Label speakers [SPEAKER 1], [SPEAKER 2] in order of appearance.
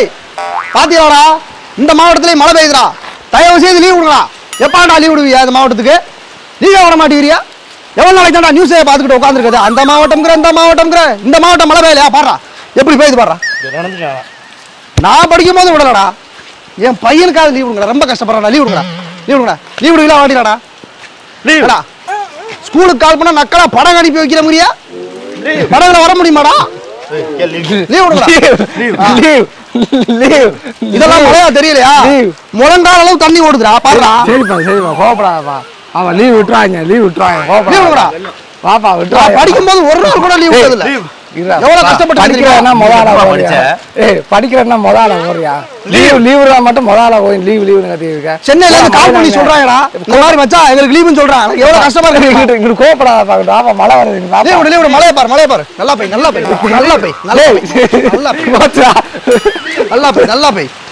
[SPEAKER 1] டேய் பாத்தியாடா இந்த மாவட்டத்திலே மழை பெய்யுதுடா தயவு செய்து லீவ் கொடுங்கடா எப்பாடா லீவ் விடுவியா இந்த மாவட்டத்துக்கு லீவே வர மாட்டேங்கிறியா எவ்வளவு நாளைக்கு தான்டா நியூஸே பார்த்துக்கிட்டு உட்காந்துருக்குது அந்த மாவட்டம்ங்கிற இந்த மாவட்டம்ங்கிற இந்த மாவட்டம் மழை பெய்யலையா பாடுறா எப்படி பெய்யுது பாடுறா
[SPEAKER 2] நடந்துட்டான்
[SPEAKER 1] நான் படிக்கும் போது விடலடா என் பையனுக்காவது லீவ் கொடுங்கடா ரொம்ப கஷ்டப்படுறா லீவ் கொடுங்கடா லீவ் கொடுங்கடா லீவ் விடுவீங்களா வாடிடாடா
[SPEAKER 2] லீவ்
[SPEAKER 1] ஏடா ஸ்கூலுக்கு கால் பண்ணா நக்கலா படம் அனுப்பி வைக்கிற முடியா படகுல வர முடியுமாடா லீவ் கொடுங்கடா
[SPEAKER 3] லீவ் லீவ்
[SPEAKER 1] இதெல்லாம் மழையா தெரியலையா
[SPEAKER 3] Leave.
[SPEAKER 1] முழங்கால் அளவு தண்ணி ஓடுதுடா பாருடா
[SPEAKER 3] சரிப்பா சரிப்பா கோபப்படாதப்பா ஆமா லீவ் விட்டுருவாங்க லீவ் விட்டுருவாங்க
[SPEAKER 1] லீவ் கொடுங்கடா
[SPEAKER 3] பாப்பா
[SPEAKER 1] நான்
[SPEAKER 3] விட்டுருவாங்க
[SPEAKER 1] படிக்கும் போது ஒரு நாள் கூட லீவ் விட்டதில்ல
[SPEAKER 3] இருடா.
[SPEAKER 1] எவ்வளவு கஷ்டப்பட்டு
[SPEAKER 3] படிக்கிறேன்னா
[SPEAKER 1] தெரியுமா?
[SPEAKER 3] முதல்ல
[SPEAKER 2] எப்பா
[SPEAKER 3] ஓடியா
[SPEAKER 2] படிச்ச?
[SPEAKER 3] ஏய் படிக்கிறேன்னா முதல்ல ஓடியா லீவ் லீவ் மட்டும் முதல்ல போய் லீவ் லீவ் கத்தி இருக்க
[SPEAKER 1] சென்னையில இருந்து கால் பண்ணி சொல்றாங்கடா இந்த மாதிரி மச்சான் எங்களுக்கு லீவுன்னு சொல்றாங்க எனக்கு எவ்வளவு கஷ்டமா இருக்கு
[SPEAKER 3] இங்கிட்டு இங்கிட்டு கோபப்படாதப்பா இங்கிட்டு வாப்பா மழை வருது இங்கிட்டு வாப்பா.
[SPEAKER 1] லீவ் விடு லீவ் விடு மழையை பாரு மழையை பாரு நல்லா போய் நல்லா போய் நல்லா போய் நல்லா போய் நல்லா போய்
[SPEAKER 3] போச்சுடா.
[SPEAKER 1] நல்லா போய் நல்லா போய்